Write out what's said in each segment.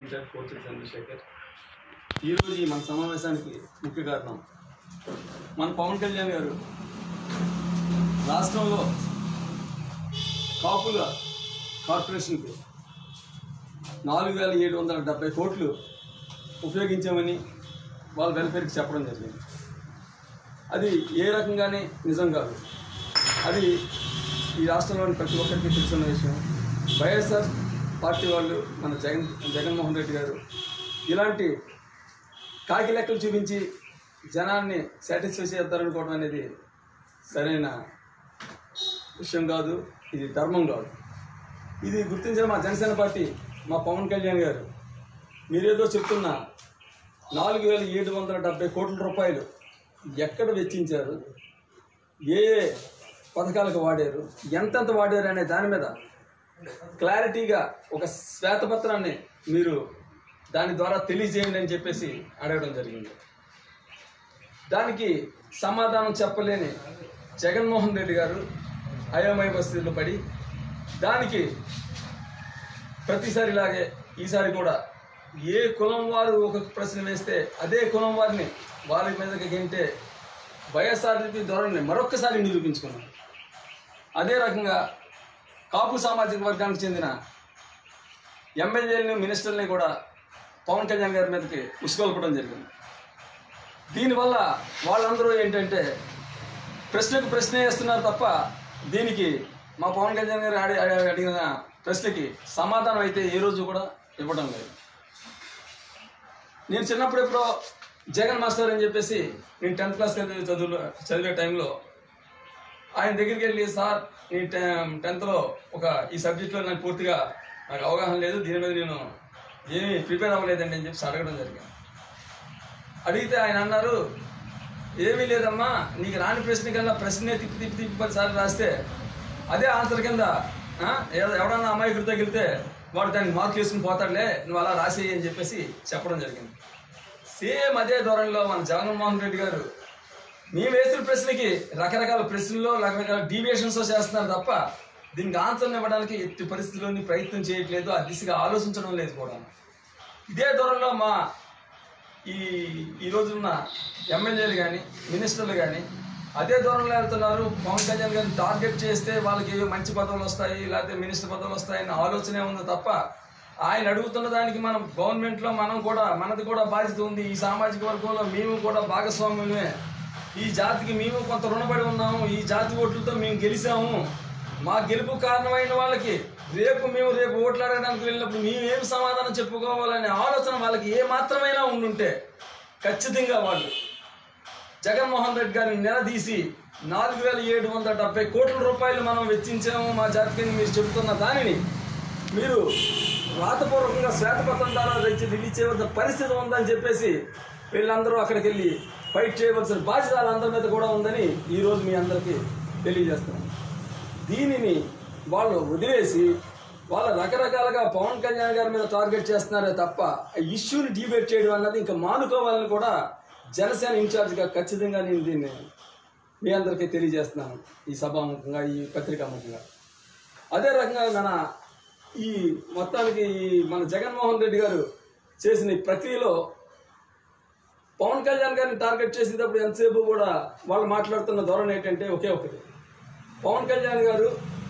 sir coach Chandrasekhar ఈరోజు ఈ మన సమావేశానికి ముఖ్య కారణం మన పవన్ కళ్యాణ్ గారు రాష్ట్రంలో కాపుల కార్పొరేషన్కు నాలుగు వేల ఏడు వందల డెబ్బై కోట్లు ఉపయోగించామని వాళ్ళ వెల్ఫేర్కి చెప్పడం జరిగింది అది ఏ రకంగానే నిజం కాదు అది ఈ రాష్ట్రంలోని ప్రతి ఒక్కరికి తెలుసున్న విషయం వైఎస్ఆర్ పార్టీ వాళ్ళు మన జగన్ జగన్మోహన్ రెడ్డి గారు ఇలాంటి కాకి లెక్కలు చూపించి జనాన్ని సాటిస్ఫై చేస్తారనుకోవడం అనేది సరైన విషయం కాదు ఇది ధర్మం కాదు ఇది గుర్తించిన మా జనసేన పార్టీ మా పవన్ కళ్యాణ్ గారు మీరేదో చెప్తున్న నాలుగు వేల ఏడు వందల డెబ్బై కోట్ల రూపాయలు ఎక్కడ వెచ్చించారు ఏ ఏ పథకాలకు వాడారు ఎంతెంత వాడారు అనే దాని మీద క్లారిటీగా ఒక శ్వేతపత్రాన్ని మీరు దాని ద్వారా తెలియజేయండి అని చెప్పేసి అడగడం జరిగింది దానికి సమాధానం చెప్పలేని జగన్మోహన్ రెడ్డి గారు అయోమయ పరిస్థితుల్లో పడి దానికి ప్రతిసారిలాగే ఈసారి కూడా ఏ కులం వారు ఒక ప్రశ్న వేస్తే అదే కులం వారిని వారి మీదకి గెంటే వైఎస్ఆర్సీపీ ధోరణిని మరొక్కసారి నిరూపించుకున్నారు అదే రకంగా కాపు సామాజిక వర్గానికి చెందిన ఎమ్మెల్యేలని మినిస్టర్ని కూడా పవన్ కళ్యాణ్ గారి మీదకి ఉసుకొల్పడం జరిగింది దీనివల్ల వాళ్ళందరూ ఏంటంటే ప్రశ్నకు ప్రశ్న వేస్తున్నారు తప్ప దీనికి మా పవన్ కళ్యాణ్ గారు అడి అడి- అడిగిన ప్రశ్నకి సమాధానం అయితే ఏ రోజు కూడా ఇవ్వడం లేదు నేను చిన్నప్పుడు ఎప్పుడో జగన్ మాస్టర్ అని చెప్పేసి నేను టెన్త్ క్లాస్ చదువు చదివే టైంలో ఆయన దగ్గరికి వెళ్ళి సార్ ఈ టెన్త్లో ఒక ఈ సబ్జెక్ట్లో నాకు పూర్తిగా నాకు అవగాహన లేదు దీని మీద నేను ఏమీ ప్రిపేర్ అవ్వలేదండి అని చెప్పి అడగడం జరిగింది అడిగితే ఆయన అన్నారు ఏమీ లేదమ్మా నీకు రాని ప్రశ్న కల్లా ప్రశ్నే తిప్పి తిప్పి తిప్పి పదిసార్లు రాస్తే అదే ఆన్సర్ కింద ఆ, ఎవ- ఎవడన్నా అమాయకుడు తగిలితే వాడు దానికి మార్కులు వేసుకుని పోతాడులే నువ్వు అలా రాసేయి అని చెప్పేసి చెప్పడం జరిగింది సేమ్ అదే ధోరణిలో మన జగన్మోహన్ రెడ్డి గారు మేము వేసిన ప్రశ్నకి రకరకాల ప్రశ్నల్లో రకరకాల డీవియేషన్స్ చేస్తున్నారు తప్ప దీనికి ఆన్సర్ ఇవ్వడానికి ఎట్టి పరిస్థితుల్లోని ప్రయత్నం చేయట్లేదు ఆ దిశగా ఆలోచించడం లేదు కూడా ఇదే ధోరణిలో మా ఈ ఈ రోజున్న ఎమ్మెల్యేలు కానీ మినిస్టర్లు కానీ అదే ధోరణిలో వెళ్తున్నారు పవన్ కళ్యాణ్ గారిని టార్గెట్ చేస్తే వాళ్ళకి ఏవో మంచి పదవులు వస్తాయి లేకపోతే మినిస్టర్ పదవులు వస్తాయన్న ఆలోచనే ఉంది తప్ప ఆయన అడుగుతున్న దానికి మనం గవర్నమెంట్లో మనం కూడా మనది కూడా బాధ్యత ఉంది ఈ సామాజిక వర్గంలో మేము కూడా భాగస్వామ్యమే ఈ జాతికి మేము కొంత రుణపడి ఉన్నాము ఈ జాతి ఓట్లతో మేము గెలిచాము మా గెలుపు కారణమైన వాళ్ళకి రేపు మేము రేపు ఓట్లాడడానికి వెళ్ళినప్పుడు మేము ఏం సమాధానం చెప్పుకోవాలనే ఆలోచన వాళ్ళకి ఏ మాత్రమైనా ఉండుంటే ఖచ్చితంగా వాళ్ళు జగన్మోహన్ రెడ్డి గారిని నిలదీసి నాలుగు వేల ఏడు వందల డెబ్బై కోట్ల రూపాయలు మనం వెచ్చించాము మా జాతికి మీరు చెబుతున్న దానిని మీరు రాతపూర్వకంగా శ్వేతపత్రం ద్వారా తెచ్చి రిలీజ్ చేయవలసిన పరిస్థితి ఉందని చెప్పేసి వీళ్ళందరూ అక్కడికి వెళ్ళి ఫైట్ చేయవలసిన బాధ్యత వాళ్ళందరి మీద కూడా ఉందని ఈరోజు మీ అందరికీ తెలియజేస్తున్నాను దీనిని వాళ్ళు వదిలేసి వాళ్ళ రకరకాలుగా పవన్ కళ్యాణ్ గారి మీద టార్గెట్ చేస్తున్నారే తప్ప ఆ ఇష్యూని డిబేట్ చేయడం అన్నది ఇంకా మానుకోవాలని కూడా జనసేన ఇన్ఛార్జ్గా ఖచ్చితంగా నేను దీన్ని మీ అందరికీ తెలియజేస్తున్నాను ఈ సభాముఖంగా ఈ పత్రికాముఖంగా అదే రకంగా మన ఈ మొత్తానికి ఈ మన జగన్మోహన్ రెడ్డి గారు చేసిన ఈ ప్రక్రియలో పవన్ కళ్యాణ్ గారిని టార్గెట్ చేసేటప్పుడు ఎంతసేపు కూడా వాళ్ళు మాట్లాడుతున్న ధోరణి ఏంటంటే ఒకే ఒకటి పవన్ కళ్యాణ్ గారు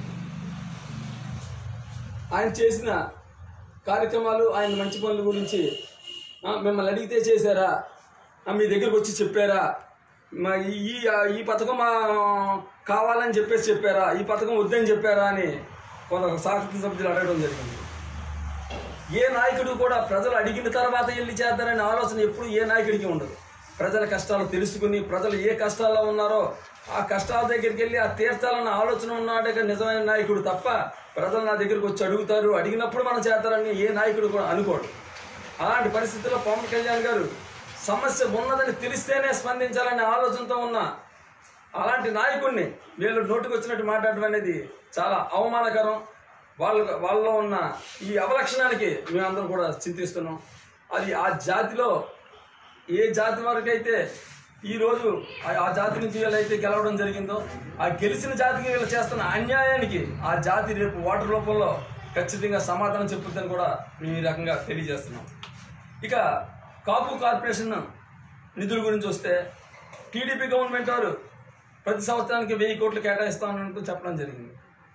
ఆయన చేసిన కార్యక్రమాలు ఆయన మంచి పనుల గురించి ఆ, మిమ్మల్ని అడిగితే చేశారా ఆ, మీ దగ్గరకు వచ్చి చెప్పారా మా ఈ ఈ పథకం ఆ, కావాలని చెప్పేసి చెప్పారా ఈ పథకం వద్దని చెప్పారా అని కొంత శాసన సభ్యులు అడగడం జరిగింది ఏ నాయకుడు కూడా ప్రజలు అడిగిన తర్వాత వెళ్ళి చేద్దారనే ఆలోచన ఎప్పుడు ఏ నాయకుడికి ఉండదు ప్రజల కష్టాలు తెలుసుకుని ప్రజలు ఏ కష్టాల్లో ఉన్నారో ఆ కష్టాల దగ్గరికి వెళ్ళి ఆ తీర్చాలన్న ఆలోచన ఉన్నాడే నిజమైన నాయకుడు తప్ప ప్రజలు నా దగ్గరికి వచ్చి అడుగుతారు అడిగినప్పుడు మనం చేద్దారని ఏ నాయకుడు కూడా అనుకోడు అలాంటి పరిస్థితుల్లో పవన్ కళ్యాణ్ గారు సమస్య ఉన్నదని తెలిస్తేనే స్పందించాలనే ఆలోచనతో ఉన్న అలాంటి నాయకుడిని వీళ్ళు నోటికి వచ్చినట్టు మాట్లాడడం అనేది చాలా అవమానకరం వాళ్ళ వాళ్ళలో ఉన్న ఈ అవలక్షణానికి మేమందరం కూడా చింతిస్తున్నాం అది ఆ జాతిలో ఏ జాతి వరకైతే ఈరోజు ఆ- ఆ జాతి నుంచి వీళ్ళైతే గెలవడం జరిగిందో ఆ గెలిచిన జాతికి వీళ్ళు చేస్తున్న అన్యాయానికి ఆ జాతి రేపు ఓటర్ రూపంలో ఖచ్చితంగా సమాధానం చెప్పుద్దని కూడా మేము ఈ రకంగా తెలియజేస్తున్నాం ఇక కాపు కార్పొరేషన్ నిధుల గురించి వస్తే టీడీపీ గవర్నమెంట్ వారు ప్రతి సంవత్సరానికి వెయ్యి కోట్లు కేటాయిస్తామన్నట్టు చెప్పడం జరిగింది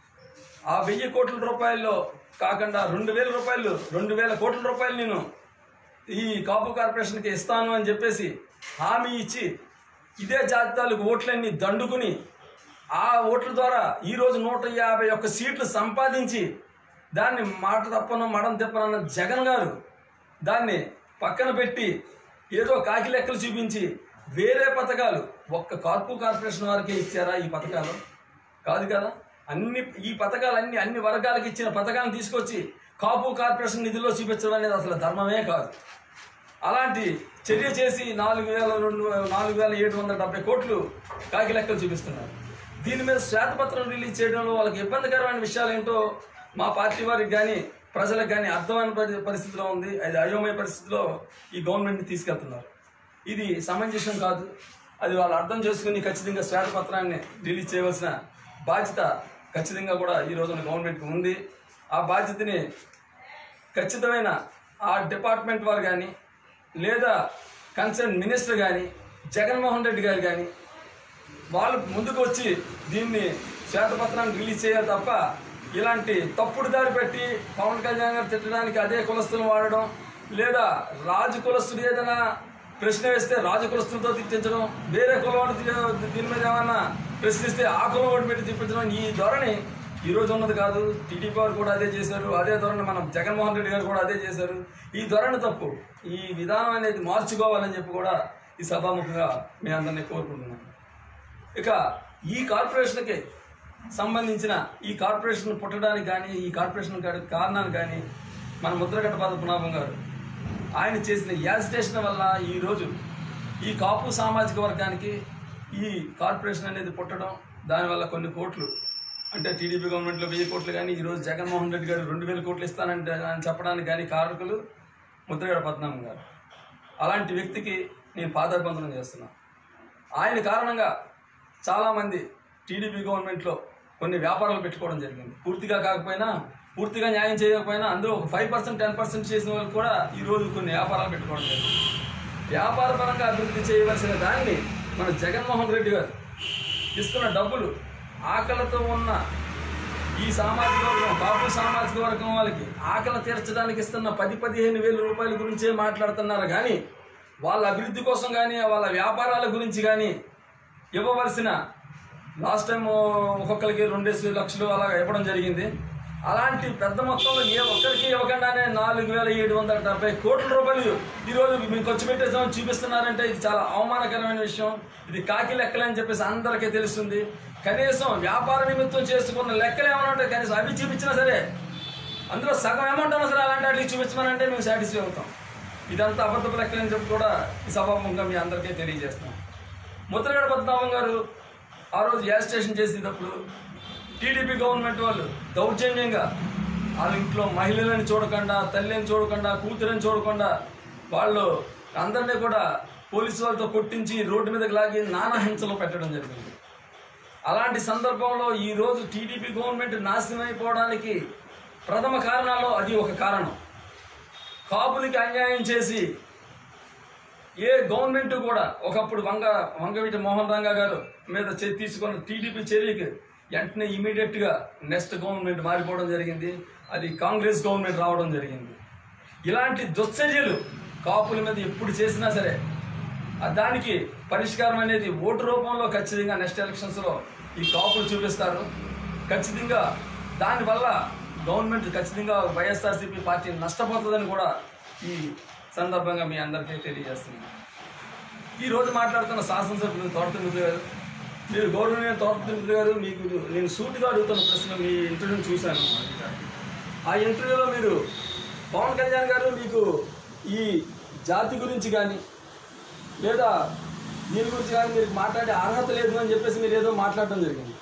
ఆ వెయ్యి కోట్ల రూపాయల్లో కాకుండా రెండు వేల రూపాయలు రెండు వేల కోట్ల రూపాయలు నేను ఈ కాపు కార్పొరేషన్కి ఇస్తాను అని చెప్పేసి హామీ ఇచ్చి ఇదే జాతీయాలకు ఓట్లన్నీ దండుకుని ఆ ఓట్ల ద్వారా ఈరోజు నూట యాభై ఒక్క సీట్లు సంపాదించి దాన్ని మాట తప్పను మడం తిప్పనన్న జగన్ గారు దాన్ని పక్కన పెట్టి ఏదో కాకి లెక్కలు చూపించి వేరే పథకాలు ఒక్క కార్పు కార్పొరేషన్ వారికే ఇచ్చారా ఈ పథకాలు కాదు కదా అన్ని ఈ పథకాలన్నీ అన్ని వర్గాలకు ఇచ్చిన పథకాలను తీసుకొచ్చి కాపు కార్పొరేషన్ నిధుల్లో చూపించడం అనేది అసలు ధర్మమే కాదు అలాంటి చర్య చేసి నాలుగు వేల రెండు నాలుగు వేల ఏడు వందల డెబ్బై కోట్లు కాకి లెక్కలు చూపిస్తున్నారు దీని మీద శ్వేతపత్రం రిలీజ్ చేయడంలో వాళ్ళకి ఇబ్బందికరమైన విషయాలు ఏంటో మా పార్టీ వారికి కానీ ప్రజలకు కానీ అర్థమైన పరి- పరిస్థితిలో ఉంది అది అయోమయ పరిస్థితిలో ఈ గవర్నమెంట్ని తీసుకెళ్తున్నారు ఇది సమంజసం కాదు అది వాళ్ళు అర్థం చేసుకుని ఖచ్చితంగా శ్వేతపత్రాన్ని రిలీజ్ చేయవలసిన బాధ్యత ఖచ్చితంగా కూడా ఈ రోజున గవర్నమెంట్కి ఉంది ఆ బాధ్యతని ఖచ్చితమైన ఆ డిపార్ట్మెంట్ వారు కానీ లేదా కన్సర్న్ మినిస్టర్ కానీ జగన్మోహన్ రెడ్డి గారు కానీ వాళ్ళు ముందుకు వచ్చి దీన్ని శ్వేతపత్రాన్ని రిలీజ్ చేయాలి తప్ప ఇలాంటి తప్పుడు దారి పెట్టి పవన్ కళ్యాణ్ గారు తిట్టడానికి అదే కులస్తులను వాడడం లేదా రాజు కులస్తుడు ఏదైనా ప్రశ్న వేస్తే రాజు కులస్తులతో తిట్టించడం వేరే కులవాడు తి- దీని మీద ఏమన్నా ప్రశ్నిస్తే ఆ కులం వాడు పెట్టి తిప్పించడం ఈ ధోరణి ఈ రోజు ఉన్నది కాదు టీడీపీ వారు కూడా అదే చేశారు అదే ధోరణి మనం జగన్మోహన్ రెడ్డి గారు కూడా అదే చేశారు ఈ ధోరణి తప్పు ఈ విధానం అనేది మార్చుకోవాలని చెప్పి కూడా ఈ సభాముఖంగా మీ అందరినీ కోరుకుంటున్నాను ఇక ఈ కార్పొరేషన్కి సంబంధించిన ఈ కార్పొరేషన్ పుట్టడానికి కానీ ఈ కార్పొరేషన్ కా- కారణానికి కానీ మన ముద్రగడ్డ పద్మనాభం గారు ఆయన చేసిన యాజిటేషన్ వల్ల ఈరోజు ఈ కాపు సామాజిక వర్గానికి ఈ కార్పొరేషన్ అనేది పుట్టడం దానివల్ల కొన్ని కోట్లు అంటే టీడీపీ గవర్నమెంట్లో వెయ్యి కోట్లు కానీ ఈరోజు జగన్మోహన్ రెడ్డి గారు రెండు వేల కోట్లు ఇస్తానంటే అని చెప్పడానికి కానీ కారకులు ముద్రగడ పద్మనాభం గారు అలాంటి వ్యక్తికి నేను పాదాభివందనం చేస్తున్నాను ఆయన కారణంగా చాలామంది టీడీపీ గవర్నమెంట్లో కొన్ని వ్యాపారాలు పెట్టుకోవడం జరిగింది పూర్తిగా కాకపోయినా పూర్తిగా న్యాయం చేయకపోయినా అందులో ఒక ఫైవ్ పర్సెంట్ టెన్ పర్సెంట్ చేసిన వాళ్ళు కూడా ఈరోజు కొన్ని వ్యాపారాలు పెట్టుకోవడం జరిగింది వ్యాపార పరంగా అభివృద్ధి చేయవలసిన దాన్ని మన జగన్మోహన్ రెడ్డి గారు ఇస్తున్న డబ్బులు ఆకలితో ఉన్న ఈ సామాజిక వర్గం కాపు సామాజిక వర్గం వాళ్ళకి ఆకలి తీర్చడానికి ఇస్తున్న పది పదిహేను వేల రూపాయల గురించే మాట్లాడుతున్నారు కానీ వాళ్ళ అభివృద్ధి కోసం కానీ వాళ్ళ వ్యాపారాల గురించి కానీ ఇవ్వవలసిన లాస్ట్ టైం ఒక్కొక్కరికి రెండేసి లక్షలు అలా ఇవ్వడం జరిగింది అలాంటి పెద్ద మొత్తంలో ఏ ఒక్కరికి ఇవ్వకుండానే నాలుగు వేల ఏడు వందల డెబ్బై కోట్ల రూపాయలు ఈరోజు మేము ఖర్చు పెట్టేసామని చూపిస్తున్నారంటే ఇది చాలా అవమానకరమైన విషయం ఇది కాకి లెక్కలని చెప్పేసి అందరికీ తెలుస్తుంది కనీసం వ్యాపార నిమిత్తం చేసుకున్న లెక్కలు ఏమైనా ఉంటాయి కనీసం అవి చూపించినా సరే అందులో సగం అమౌంట్ అయినా సరే అలాంటి వాటికి చూపించమనంటే మేము సాటిస్ఫై అవుతాం ఇదంతా అబద్ధపు లెక్కలని చెప్పి కూడా ఈ సభాముఖంగా మీ అందరికీ తెలియజేస్తున్నాం ముద్రగడ పద్మనాభం గారు ఆ రోజు గ్యాస్ స్టేషన్ చేసేటప్పుడు టీడీపీ గవర్నమెంట్ వాళ్ళు దౌర్జన్యంగా వాళ్ళ ఇంట్లో మహిళలను చూడకుండా తల్లిని చూడకుండా కూతురని చూడకుండా వాళ్ళు అందరినీ కూడా పోలీసు వాళ్ళతో కొట్టించి రోడ్డు మీదకి లాగి నానా హింసలు పెట్టడం జరిగింది అలాంటి సందర్భంలో ఈ రోజు టీడీపీ గవర్నమెంట్ నాశనం అయిపోవడానికి ప్రథమ కారణాల్లో అది ఒక కారణం కాపులకి అన్యాయం చేసి ఏ గవర్నమెంట్ కూడా ఒకప్పుడు వంగ వంగవీటి మోహన్ రంగా గారు మీద చే- తీసుకున్న టీడీపీ చర్యకి వెంటనే ఇమీడియట్ గా నెక్స్ట్ గవర్నమెంట్ మారిపోవడం జరిగింది అది కాంగ్రెస్ గవర్నమెంట్ రావడం జరిగింది ఇలాంటి దుశ్చర్యలు కాపుల మీద ఎప్పుడు చేసినా సరే ఆ దానికి పరిష్కారం అనేది ఓటు రూపంలో ఖచ్చితంగా నెక్స్ట్ ఎలక్షన్స్లో ఈ కాపులు చూపిస్తారు ఖచ్చితంగా దానివల్ల గవర్నమెంట్ ఖచ్చితంగా వైఎస్ఆర్సీపీ పార్టీ నష్టపోతుందని కూడా ఈ సందర్భంగా మీ అందరికీ తెలియజేస్తున్నాను ఈ రోజు మాట్లాడుతున్న శాసనసభ్యులు తోటతిమిత్ర గారు మీరు గౌరవనీయ తోటతిమిత్ర గారు మీకు నేను సూటిగా అడుగుతున్న ప్రశ్న మీ ఇంటర్వ్యూని చూశాను ఆ ఇంటర్వ్యూలో మీరు పవన్ కళ్యాణ్ గారు మీకు ఈ జాతి గురించి కానీ లేదా దీని గురించి కానీ మీరు మాట్లాడే అర్హత లేదు అని చెప్పేసి మీరు ఏదో మాట్లాడడం జరిగింది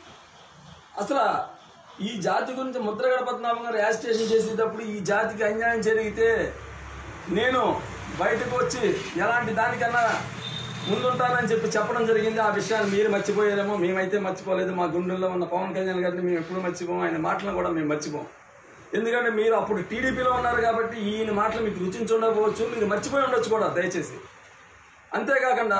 అసలు ఈ జాతి గురించి ముద్రగడ పద్మనాభం గారు యాజిటేషన్ చేసేటప్పుడు ఈ జాతికి అన్యాయం జరిగితే నేను బయటకు వచ్చి ఎలాంటి దానికన్నా ముందుంటానని చెప్పి చెప్పడం జరిగింది ఆ విషయాన్ని మీరు మర్చిపోయారేమో మేమైతే మర్చిపోలేదు మా గుండెల్లో ఉన్న పవన్ కళ్యాణ్ గారిని మేము ఎప్పుడు మర్చిపోం ఆయన మాటలను కూడా మేము మర్చిపోం ఎందుకంటే మీరు అప్పుడు టీడీపీలో ఉన్నారు కాబట్టి ఈయన మాటలు మీకు రుచించి ఉండకపోవచ్చు మీరు మర్చిపోయి ఉండొచ్చు కూడా దయచేసి అంతేకాకుండా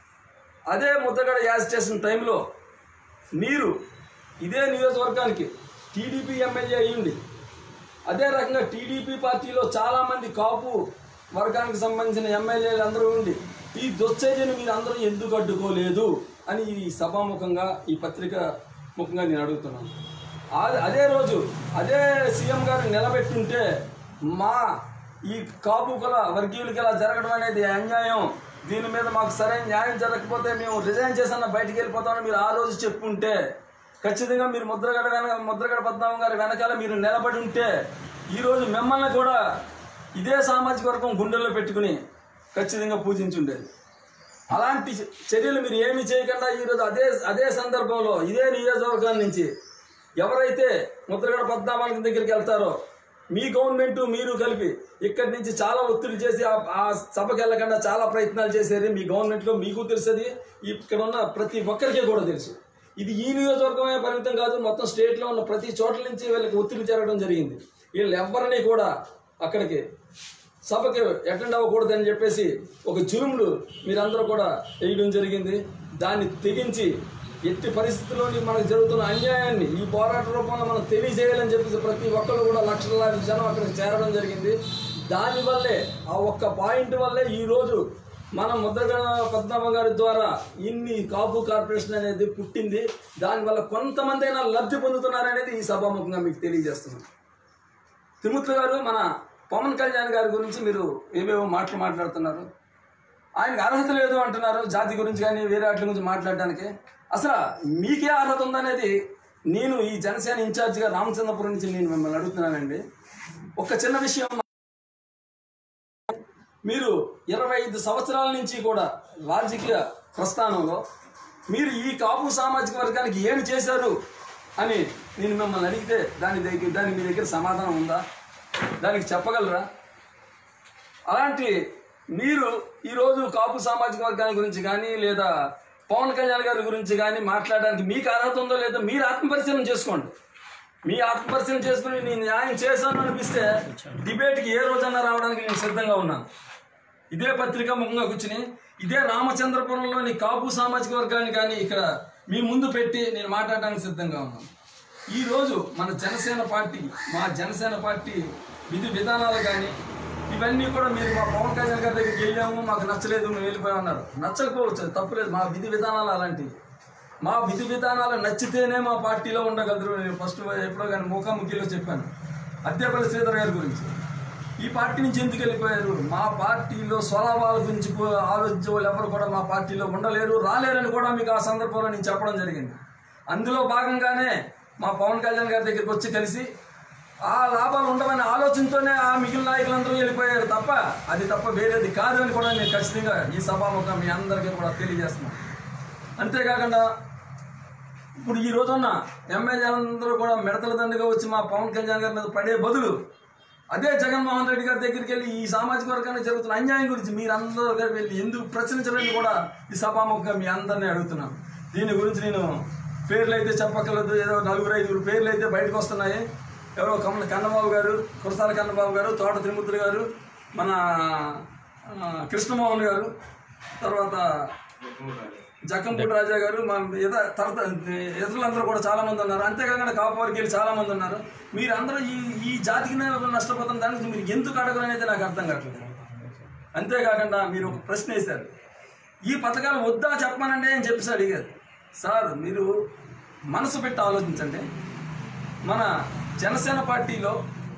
అదే ముద్దగడ యాజ్ చేసిన టైంలో మీరు ఇదే నియోజకవర్గానికి టీడీపీ ఎమ్మెల్యే అయ్యింది అదే రకంగా టీడీపీ పార్టీలో చాలామంది కాపు వర్గానికి సంబంధించిన ఎమ్మెల్యేలు అందరూ ఉండి ఈ దుశ్చర్యను మీరు అందరూ ఎందుకు అడ్డుకోలేదు అని ఈ సభాముఖంగా ఈ పత్రిక ముఖంగా నేను అడుగుతున్నాను ఆ- అదే రోజు అదే సీఎం గారు నిలబెట్టుంటే మా ఈ కాపు కుల వర్గీయులకి ఇలా జరగడం అనేది అన్యాయం దీని మీద మాకు సరైన న్యాయం జరగకపోతే మేము రిజైన్ చేసన్న బయటికి వెళ్ళిపోతామని మీరు ఆ రోజు చెప్పుంటే ఖచ్చితంగా మీరు ముద్రగడ వెనక ముద్రగడ పద్మనాభం గారి వెనకాల మీరు నిలబడి ఉంటే ఈరోజు మిమ్మల్ని కూడా ఇదే సామాజిక వర్గం గుండెల్లో పెట్టుకుని ఖచ్చితంగా పూజించుండేది అలాంటి చర్యలు మీరు ఏమి చేయకుండా ఈరోజు అదే అదే సందర్భంలో ఇదే నియోజకవర్గం నుంచి ఎవరైతే ముద్రగడ పద్మనాభానికి దగ్గరికి వెళ్తారో మీ గవర్నమెంట్ మీరు కలిపి ఇక్కడి నుంచి చాలా ఒత్తిడి చేసి ఆ- ఆ సభకి వెళ్ళకుండా చాలా ప్రయత్నాలు చేశారు మీ గవర్నమెంట్లో మీకు తెలుస్తుంది ఇక్కడ ఉన్న ప్రతి ఒక్కరికి కూడా తెలుసు ఇది ఈ నియోజకవర్గమే పరిమితం కాదు మొత్తం స్టేట్లో ఉన్న ప్రతి చోట్ల నుంచి వీళ్ళకి ఒత్తిడి జరగడం జరిగింది వీళ్ళు ఎవరిని కూడా అక్కడికి సభకి అటెండ్ అవ్వకూడదని చెప్పేసి ఒక జులుములు మీరందరూ కూడా వేయడం జరిగింది దాన్ని తెగించి ఎట్టి పరిస్థితుల్లోని మనకు జరుగుతున్న అన్యాయాన్ని ఈ పోరాట రూపంలో మనం తెలియజేయాలని చెప్పేసి ప్రతి ఒక్కరు కూడా లక్షలాది జనం అక్కడికి చేరడం జరిగింది దానివల్లే ఆ ఒక్క పాయింట్ వల్లే ఈరోజు మన ముద్రగడ పద్మనాభ గారి ద్వారా ఇన్ని కాపు కార్పొరేషన్ అనేది పుట్టింది దానివల్ల కొంతమంది అయినా లబ్ధి పొందుతున్నారనేది ఈ సభాముఖంగా మీకు తెలియజేస్తున్నాను తిరుమూర్తి గారు మన పవన్ కళ్యాణ్ గారి గురించి మీరు ఏవేవో మాటలు మాట్లాడుతున్నారు ఆయనకు అర్హత లేదు అంటున్నారు జాతి గురించి కానీ వేరే వాటి గురించి మాట్లాడడానికి అసలు మీకే అర్హత ఉందనేది నేను ఈ జనసేన ఇన్ఛార్జిగా రామచంద్రపురం నుంచి నేను మిమ్మల్ని అడుగుతున్నానండి ఒక చిన్న విషయం మీరు ఇరవై ఐదు సంవత్సరాల నుంచి కూడా రాజకీయ ప్రస్థానంలో మీరు ఈ కాపు సామాజిక వర్గానికి ఏమి చేశారు అని నేను మిమ్మల్ని అడిగితే దాని దగ్గర దానికి మీ దగ్గర సమాధానం ఉందా దానికి చెప్పగలరా అలాంటి మీరు ఈరోజు కాపు సామాజిక వర్గాల గురించి కానీ లేదా పవన్ కళ్యాణ్ గారి గురించి కానీ మాట్లాడడానికి మీకు అర్హత ఉందో లేదో మీరు ఆత్మపరిశీలన చేసుకోండి మీ ఆత్మపరిశీలన చేసుకుని నేను న్యాయం చేశాను అనిపిస్తే డిబేట్కి ఏ రోజన్నా రావడానికి నేను సిద్ధంగా ఉన్నాను ఇదే పత్రిక ముఖంగా కూర్చుని ఇదే రామచంద్రపురంలోని కాపు సామాజిక వర్గాన్ని కానీ ఇక్కడ మీ ముందు పెట్టి నేను మాట్లాడడానికి సిద్ధంగా ఉన్నాను ఈ రోజు మన జనసేన పార్టీ మా జనసేన పార్టీ విధి విధానాలు కానీ ఇవన్నీ కూడా మీరు మా పవన్ కళ్యాణ్ గారి దగ్గరికి వెళ్ళాము మాకు నచ్చలేదు మేము వెళ్ళిపోయాం అన్నారు నచ్చకపోవచ్చు అది తప్పులేదు మా విధి విధానాలు అలాంటివి మా విధి విధానాలు నచ్చితేనే మా పార్టీలో ఉండగలరు నేను ఫస్ట్ ఎప్పుడో కానీ ముఖాముఖిలో చెప్పాను అద్దెపల్లి శ్రీధర్ గారి గురించి ఈ పార్టీ నుంచి ఎందుకు వెళ్ళిపోయారు మా పార్టీలో స్వలాభాల గురించి కూ- ఆలోచించే వాళ్ళు ఎవరు కూడా మా పార్టీలో ఉండలేరు రాలేరని కూడా మీకు ఆ సందర్భంలో నేను చెప్పడం జరిగింది అందులో భాగంగానే మా పవన్ కళ్యాణ్ గారి దగ్గరికి వచ్చి కలిసి ఆ లాభాలు ఉండవనే ఆలోచనతోనే ఆ మిగిలిన నాయకులందరూ వెళ్ళిపోయారు తప్ప అది తప్ప వేరేది కాదు అని కూడా నేను ఖచ్చితంగా ఈ సభాముఖం మీ అందరికీ కూడా తెలియజేస్తున్నాను అంతేకాకుండా ఇప్పుడు ఈ రోజున్న ఎమ్మెల్యేలందరూ కూడా మిడతల దండగా వచ్చి మా పవన్ కళ్యాణ్ గారి మీద పడే బదులు అదే జగన్మోహన్ రెడ్డి గారి దగ్గరికి వెళ్ళి ఈ సామాజిక వర్గానికి జరుగుతున్న అన్యాయం గురించి మీరందరూ గారు వెళ్ళి ఎందుకు ప్రశ్నించరని కూడా ఈ సభాముఖంగా మీ అందరినీ అడుగుతున్నాను దీని గురించి నేను పేర్లు అయితే చెప్పక్కర్లేదు ఏదో నలుగురు ఐదుగురు పేర్లు అయితే బయటకు వస్తున్నాయి ఎవరో కమల కన్నబాబు గారు కురసాల కన్నబాబు గారు తోట త్రిమూర్తులు గారు మన ఆ, కృష్ణమోహన్ గారు తర్వాత జక్కంపూడి రాజా గారు మా ఇతర తర్వాత ఇతరులందరూ కూడా చాలా మంది ఉన్నారు అంతేకాకుండా కాపు వర్గీయులు చాలా మంది ఉన్నారు మీరందరూ ఈ ఈ జాతికి నష్టపోతున్న దాని గురించి మీరు ఎందుకు అడగరు అనేది నాకు అర్థం కావట్లేదు అంతేకాకుండా మీరు ఒక ప్రశ్న వేశారు ఈ పథకాలు వద్దా చెప్పమనండి అని చెప్పేసి అడిగారు సార్ మీరు మనసు పెట్టి ఆలోచించండి మన జనసేన పార్టీలో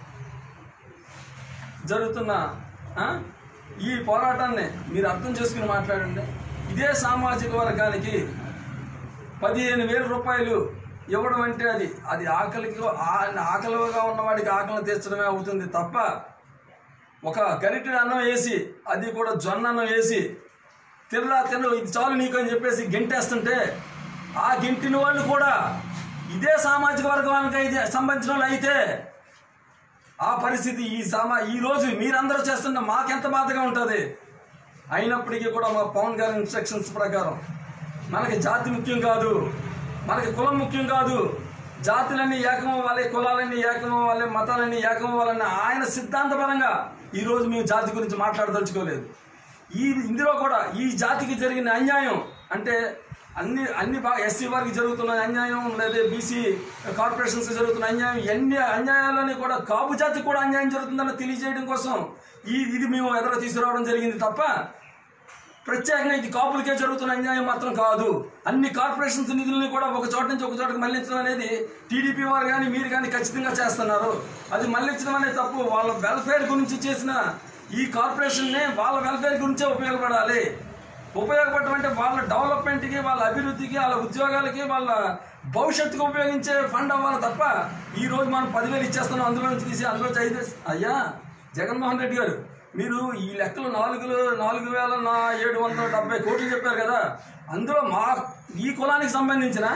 జరుగుతున్న ఆ, ఈ పోరాటాన్ని మీరు అర్థం చేసుకుని మాట్లాడండి ఇదే సామాజిక వర్గానికి పదిహేను వేల రూపాయలు ఇవ్వడం అంటే అది అది ఆకలికి ఆ- ఆకలిగా ఉన్నవాడికి ఆకలిని తీర్చడమే అవుతుంది తప్ప ఒక గరిటె అన్నం వేసి అది కూడా జొన్న అన్నం వేసి తినలా తిన ఇది చాలు నీకు అని చెప్పేసి గెంటేస్తుంటే ఆ గెంటిన వాళ్ళు కూడా ఇదే సామాజిక వర్గానికి అయితే సంబంధించిన వాళ్ళు అయితే ఆ పరిస్థితి ఈ సమా ఈ రోజు మీరందరూ చేస్తున్న మాకెంత బాధగా ఉంటుంది అయినప్పటికీ కూడా మా పవన్ గారి ఇన్స్ట్రక్షన్స్ ప్రకారం మనకి జాతి ముఖ్యం కాదు మనకి కులం ముఖ్యం కాదు జాతులన్నీ ఏకం అవ్వాలి కులాలన్నీ ఏకం అవ్వాలి మతాలన్నీ ఏకం అవ్వాలన్న ఆయన సిద్ధాంతపరంగా ఈ రోజు మేము జాతి గురించి మాట్లాడదలుచుకోలేదు ఈ ఇందులో కూడా ఈ జాతికి జరిగిన అన్యాయం అంటే అన్ని అన్ని బాగా ఎస్సీ వారికి జరుగుతున్న అన్యాయం లేదా బీసీ కార్పొరేషన్స్ జరుగుతున్న అన్యాయం ఎన్ని అన్యాయాలని కూడా కాపు జాతికి కూడా అన్యాయం జరుగుతుందని తెలియజేయడం కోసం ఈ ఇది మేము ఎదుర తీసుకురావడం జరిగింది తప్ప ప్రత్యేకంగా ఇది కాపులకే జరుగుతున్న అన్యాయం మాత్రం కాదు అన్ని కార్పొరేషన్స్ నిధుల్ని కూడా ఒక చోట నుంచి ఒక చోటకి మళ్లించడం అనేది టీడీపీ వారు కానీ మీరు కానీ ఖచ్చితంగా చేస్తున్నారు అది మళ్లించడం అనేది తప్పు వాళ్ళ వెల్ఫేర్ గురించి చేసిన ఈ కార్పొరేషన్నే వాళ్ళ వెల్ఫేర్ గురించే ఉపయోగపడాలి ఉపయోగపడటం అంటే వాళ్ళ డెవలప్మెంట్కి వాళ్ళ అభివృద్ధికి వాళ్ళ ఉద్యోగాలకి వాళ్ళ భవిష్యత్తుకు ఉపయోగించే ఫండ్ అవ్వాలి తప్ప ఈ రోజు మనం పదివేలు ఇచ్చేస్తున్నాం అందులో నుంచి తీసి అందులో నుంచి ఐదు అయ్యా జగన్మోహన్ రెడ్డి గారు మీరు ఈ లెక్కలు నాలుగు నాలుగు వేల నా ఏడు వందల డెబ్బై కోట్లు చెప్పారు కదా అందులో మా ఈ కులానికి సంబంధించిన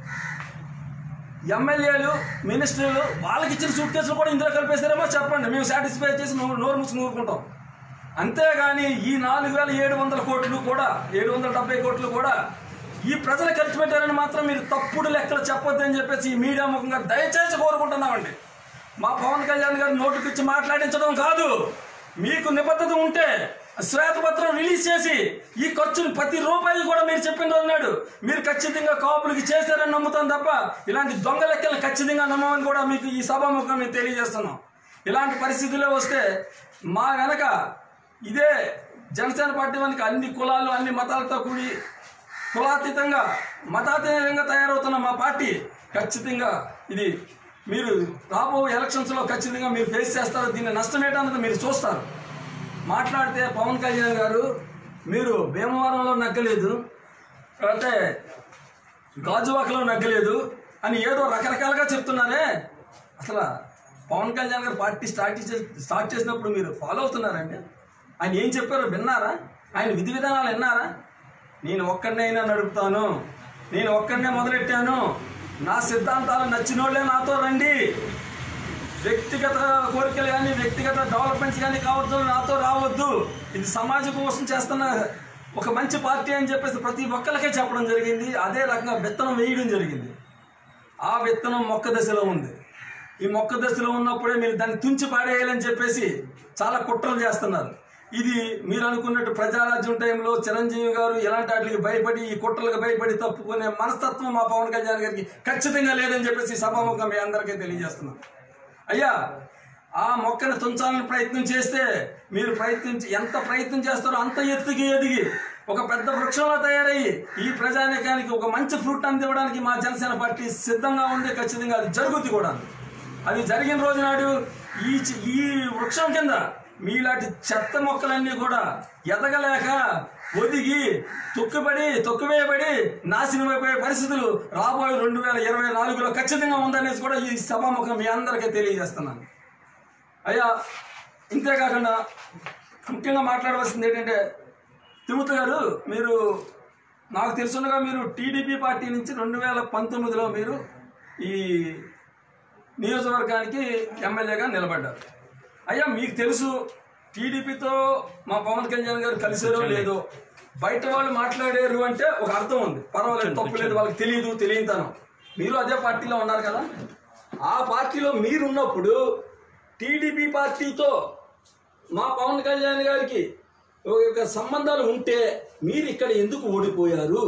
ఎమ్మెల్యేలు మినిస్టర్లు వాళ్ళకి ఇచ్చిన సూట్ కేసులు కూడా ఇందులో కలిపేశారేమో చెప్పండి మేము సాటిస్ఫై చేసి నోరు నోరు మూసుకుని ఊరుకుంటాం అంతేగాని ఈ నాలుగు వేల ఏడు వందల కోట్లు కూడా ఏడు వందల డెబ్బై కోట్లు కూడా ఈ ప్రజలు ఖర్చు పెట్టారని మాత్రం మీరు తప్పుడు లెక్కలు చెప్పొద్దని చెప్పేసి ఈ మీడియా ముఖంగా దయచేసి కోరుకుంటున్నామండి మా పవన్ కళ్యాణ్ గారు నోటుకిచ్చి మాట్లాడించడం కాదు మీకు నిబద్ధత ఉంటే శ్వేతపత్రం రిలీజ్ చేసి ఈ ఖర్చును ప్రతి రూపాయి కూడా మీరు చెప్పిన అన్నాడు మీరు ఖచ్చితంగా కాపులకి చేశారని నమ్ముతాం తప్ప ఇలాంటి దొంగ లెక్కలు ఖచ్చితంగా నమ్మమని కూడా మీకు ఈ సభాముఖం మేము తెలియజేస్తున్నాం ఇలాంటి పరిస్థితుల్లో వస్తే మా వెనక ఇదే జనసేన పార్టీ వెనక అన్ని కులాలు అన్ని మతాలతో కూడి కులాతీతంగా మతాతీతంగా తయారవుతున్న మా పార్టీ ఖచ్చితంగా ఇది మీరు రాబో ఎలక్షన్స్లో ఖచ్చితంగా మీరు ఫేస్ చేస్తారు దీన్ని నష్టమేటన్నది మీరు చూస్తారు మాట్లాడితే పవన్ కళ్యాణ్ గారు మీరు భీమవరంలో నగ్గలేదు లేకపోతే గాజువాకలో నగ్గలేదు అని ఏదో రకరకాలుగా చెప్తున్నారే అసలు పవన్ కళ్యాణ్ గారు పార్టీ స్టార్ట్ చేసే స్టార్ట్ చేసినప్పుడు మీరు ఫాలో అవుతున్నారండి ఆయన ఏం చెప్పారో విన్నారా ఆయన విధి విధానాలు విన్నారా నేను ఒక్కడినైనా నడుపుతాను నేను ఒక్కడనే మొదలెట్టాను నా సిద్ధాంతాలు నచ్చినోళ్ళే నాతో రండి వ్యక్తిగత కోరికలు కానీ వ్యక్తిగత డెవలప్మెంట్స్ కానీ కావద్దు నాతో రావద్దు ఇది సమాజం కోసం చేస్తున్న ఒక మంచి పార్టీ అని చెప్పేసి ప్రతి ఒక్కరికే చెప్పడం జరిగింది అదే రకంగా విత్తనం వేయడం జరిగింది ఆ విత్తనం మొక్క దశలో ఉంది ఈ మొక్క దశలో ఉన్నప్పుడే మీరు దాన్ని తుంచి పాడేయాలని చెప్పేసి చాలా కుట్రలు చేస్తున్నారు ఇది మీరు అనుకున్నట్టు ప్రజారాజ్యం టైంలో చిరంజీవి గారు ఎలాంటి వాటికి భయపడి ఈ కుట్రలకు భయపడి తప్పుకునే మనస్తత్వం మా పవన్ కళ్యాణ్ గారికి ఖచ్చితంగా లేదని చెప్పేసి సభాముఖంగా మీ అందరికీ తెలియజేస్తున్నాం అయ్యా ఆ మొక్కను తుంచాలని ప్రయత్నం చేస్తే మీరు ప్రయత్నించి ఎంత ప్రయత్నం చేస్తారో అంత ఎత్తుకి ఎదిగి ఒక పెద్ద వృక్షంలో తయారయ్యి ఈ ప్రజానికానికి ఒక మంచి ఫ్రూట్ అందివ్వడానికి మా జనసేన పార్టీ సిద్ధంగా ఉంది ఖచ్చితంగా అది జరుగుద్ది కూడా అది జరిగిన రోజు నాడు ఈ చి- ఈ వృక్షం కింద మీలాంటి చెత్త మొక్కలన్నీ కూడా ఎదగలేక ఒదిగి తొక్కుబడి తొక్కువేయబడి నాశనం అయిపోయే పరిస్థితులు రాబోయే రెండు వేల ఇరవై నాలుగులో ఖచ్చితంగా ఉందనేసి కూడా ఈ సభాముఖం మీ అందరికీ తెలియజేస్తున్నాను అయ్యా ఇంతేకాకుండా ముఖ్యంగా మాట్లాడవలసింది ఏంటంటే తిరుమతి గారు మీరు నాకు తెలుసుండగా మీరు టీడీపీ పార్టీ నుంచి రెండు వేల పంతొమ్మిదిలో మీరు ఈ నియోజకవర్గానికి ఎమ్మెల్యేగా నిలబడ్డారు అయ్యా మీకు తెలుసు టీడీపీతో మా పవన్ కళ్యాణ్ గారు కలిసారో లేదో బయట వాళ్ళు మాట్లాడారు అంటే ఒక అర్థం ఉంది పర్వాలేదు తప్పు లేదు వాళ్ళకి తెలియదు తెలియతనం మీరు అదే పార్టీలో ఉన్నారు కదా ఆ పార్టీలో మీరున్నప్పుడు టీడీపీ పార్టీతో మా పవన్ కళ్యాణ్ గారికి ఒక సంబంధాలు ఉంటే మీరు ఇక్కడ ఎందుకు ఓడిపోయారు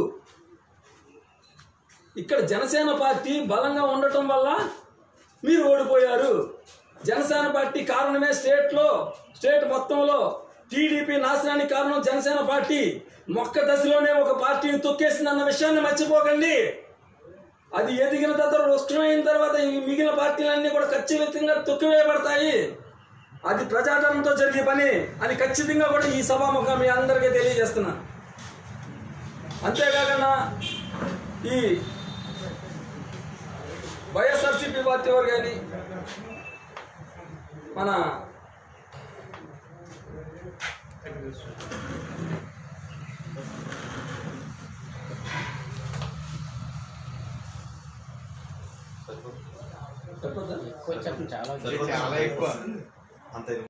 ఇక్కడ జనసేన పార్టీ బలంగా ఉండటం వల్ల మీరు ఓడిపోయారు జనసేన పార్టీ కారణమే స్టేట్లో స్టేట్ మొత్తంలో టీడీపీ నాశనానికి కారణం జనసేన పార్టీ మొక్క దశలోనే ఒక పార్టీని తొక్కేసిందన్న విషయాన్ని మర్చిపోకండి అది ఎదిగిన తర్వాత వృష్టమైన తర్వాత ఈ మిగిలిన పార్టీలన్నీ కూడా ఖచ్చితంగా తొక్కివేయబడతాయి అది ప్రజాధనంతో జరిగే పని అని ఖచ్చితంగా కూడా ఈ సభాముఖం మీ అందరికీ తెలియజేస్తున్నా అంతేకాకుండా ఈ వైఎస్ఆర్సీపీ పార్టీ వారు కానీ మన చెప్పొద్దా కొంచెం చాలా చాలా ఎక్కువ అంతే